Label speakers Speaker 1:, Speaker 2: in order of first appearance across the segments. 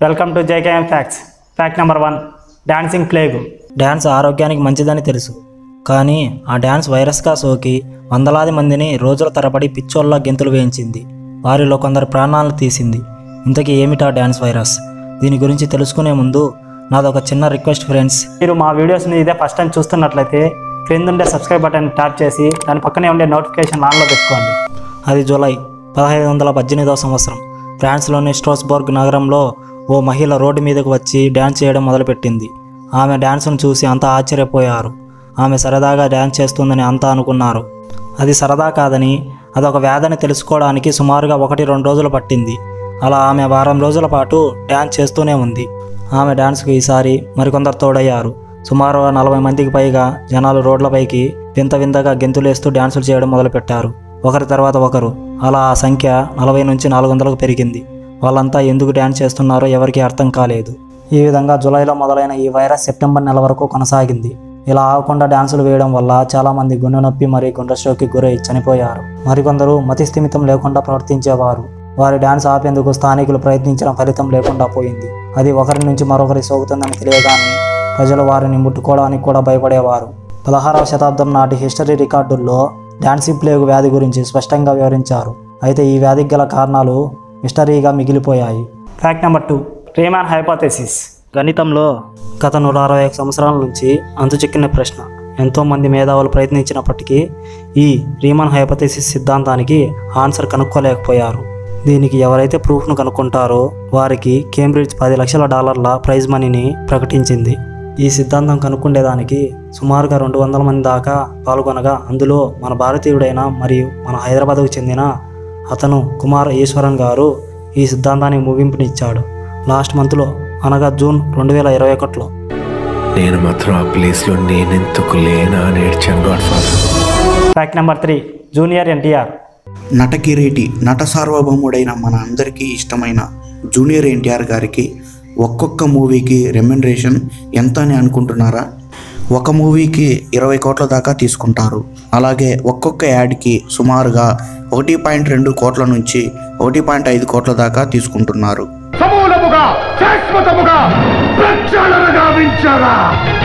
Speaker 1: welcome to JKM facts fact number one dancing plague
Speaker 2: dance ఆరోగ్యానికి మంచిదని తెలుసు కానీ ఆ డ్యాన్స్ వైరస్గా సోకి వందలాది మందిని రోజుల తరబడి పిచ్చోళ్ళ గెంతులు వేయించింది వారిలో కొందరు ప్రాణాలను తీసింది ఇంతకీ ఏమిటా డ్యాన్స్ వైరస్ దీని గురించి తెలుసుకునే ముందు నాదొక చిన్న రిక్వెస్ట్ ఫ్రెండ్స్
Speaker 1: మీరు మా వీడియోస్ని ఇదే ఫస్ట్ టైం చూస్తున్నట్లయితే క్రింద ఉండే సబ్స్క్రైబ్ బటన్ ట్యాప్ చేసి దాని పక్కనే ఉండే నోటిఫికేషన్ ఆన్లో పెట్టుకోండి
Speaker 2: అది జూలై పదహైదు వందల పద్దెనిమిదవ సంవత్సరం ఫ్రాన్స్లోని స్ట్రోస్బర్గ్ నగరంలో ఓ మహిళ రోడ్డు మీదకు వచ్చి డ్యాన్స్ చేయడం మొదలుపెట్టింది ఆమె డ్యాన్స్ను చూసి అంతా ఆశ్చర్యపోయారు ఆమె సరదాగా డ్యాన్స్ చేస్తుందని అంతా అనుకున్నారు అది సరదా కాదని అదొక వ్యాధిని తెలుసుకోవడానికి సుమారుగా ఒకటి రెండు రోజులు పట్టింది అలా ఆమె వారం రోజుల పాటు డ్యాన్స్ చేస్తూనే ఉంది ఆమె డ్యాన్స్కు ఈసారి మరికొందరు తోడయ్యారు సుమారు నలభై మందికి పైగా జనాలు రోడ్లపైకి వింత వింతగా గెంతులేస్తూ డ్యాన్సులు చేయడం మొదలుపెట్టారు ఒకరి తర్వాత ఒకరు అలా ఆ సంఖ్య నలభై నుంచి నాలుగు వందలకు పెరిగింది వాళ్ళంతా ఎందుకు డ్యాన్స్ చేస్తున్నారో ఎవరికీ అర్థం కాలేదు ఈ విధంగా జూలైలో మొదలైన ఈ వైరస్ సెప్టెంబర్ నెల వరకు కొనసాగింది ఇలా ఆగకుండా డ్యాన్సులు వేయడం వల్ల చాలామంది గుండె నొప్పి మరియు గుండె స్ట్రోక్కి గురై చనిపోయారు మరికొందరు మతి స్థిమితం లేకుండా ప్రవర్తించేవారు వారి డ్యాన్స్ ఆపేందుకు స్థానికులు ప్రయత్నించిన ఫలితం లేకుండా పోయింది అది ఒకరి నుంచి మరొకరి సోకుతుందని తెలియగానే ప్రజలు వారిని ముట్టుకోవడానికి కూడా భయపడేవారు పదహారవ శతాబ్దం నాటి హిస్టరీ రికార్డుల్లో డాన్సింగ్ ప్లేగు వ్యాధి గురించి స్పష్టంగా వివరించారు అయితే ఈ వ్యాధికి గల కారణాలు మిస్టరీగా మిగిలిపోయాయి
Speaker 1: fact number two Riemann hypothesis
Speaker 2: గణితంలో గత నూట అరవై ఐదు సంవత్సరాల నుంచి అంతుచిక్కిన ప్రశ్న ఎంతోమంది మేధావులు ప్రయత్నించినప్పటికీ ఈ రీమన్ హైపథెసిస్ సిద్ధాంతానికి ఆన్సర్ కనుక్కోలేకపోయారు దీనికి ఎవరైతే ప్రూఫ్ను కనుక్కుంటారో వారికి కేంబ్రిడ్జ్ పది లక్షల డాలర్ల ప్రైజ్ మనీని ప్రకటించింది ఈ సిద్ధాంతం కనుక్కుండేదానికి సుమారుగా రెండు వందల మంది దాకా పాల్గొనగా అందులో మన భారతీయుడైన మరియు మన హైదరాబాద్కు చెందిన అతను కుమార్ ఈశ్వరన్ గారు ఈ సిద్ధాంతానికి ముగింపునిచ్చాడు లాస్ట్ మంత్లో అనగా జూన్ రెండు వేల ఇరవై ఒకటిలో
Speaker 3: నేను మాత్రం ఆ ప్లేస్లో నేనెందుకు లేనా అని ఏడ్చాను godfather
Speaker 1: fact number three junior NTR
Speaker 4: నటకిరీటి నట సార్వభౌముడైన మన అందరికీ ఇష్టమైన జూనియర్ ఎన్టీఆర్ గారికి ఒక్కొక్క మూవీకి రెమ్యునరేషన్ ఎంత అని అనుకుంటున్నారా ఒక మూవీకి ఇరవై కోట్ల దాకా తీసుకుంటారు అలాగే ఒక్కొక్క యాడ్కి సుమారుగా ఒకటి పాయింట్ రెండు కోట్ల నుంచి ఒకటి పాయింట్ ఐదు కోట్ల దాకా తీసుకుంటున్నారు
Speaker 5: సమూలముగా శాశ్వతముగా ప్రక్షాళన గావించరా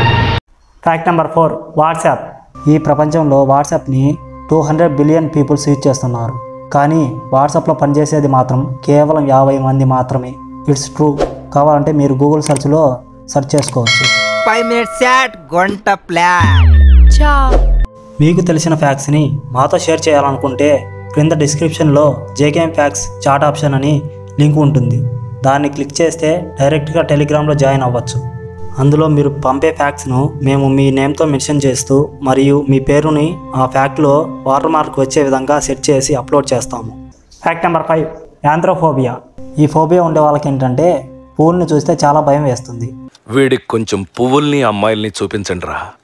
Speaker 1: ఫ్యాక్ట్ నెంబర్ ఫోర్ వాట్సాప్
Speaker 2: ఈ ప్రపంచంలో వాట్సాప్ని two hundred billion peoples use చేస్తున్నారు కానీ వాట్సాప్లో పనిచేసేది మాత్రం కేవలం యాభై మంది మాత్రమే ఇట్స్ ట్రూ కావాలంటే మీరు గూగుల్ సెర్చ్లో సెర్చ్ చేసుకోవచ్చు
Speaker 6: ఫైవ్ మినిట్స్ చాట్ గంట ప్లాన్
Speaker 2: మీకు తెలిసిన ఫ్యాక్ట్స్ని మాతో షేర్ చేయాలనుకుంటే క్రింద డిస్క్రిప్షన్లో జేకేఎం ఫ్యాక్స్ చాట్ ఆప్షన్ అని లింక్ ఉంటుంది దాన్ని క్లిక్ చేస్తే డైరెక్ట్గా టెలిగ్రామ్లో జాయిన్ అవ్వచ్చు అందులో మీరు పంపే ఫ్యాక్ట్స్ను మేము మీ నేమ్తో మెన్షన్ చేస్తూ మరియు మీ పేరుని ఆ ఫ్యాక్ట్లో వాటర్ మార్క్ వచ్చే విధంగా సెట్ చేసి అప్లోడ్ చేస్తాము
Speaker 1: ఫ్యాక్ట్ నెంబర్ ఫైవ్ యాంథ్రోఫోబియా
Speaker 2: ఈ ఫోబియా ఉండే వాళ్ళకి ఏంటంటే పూల్ని చూస్తే చాలా భయం వేస్తుంది
Speaker 3: వీడికి కొంచెం పువ్వుల్ని అమ్మాయిల్ని చూపించండి రా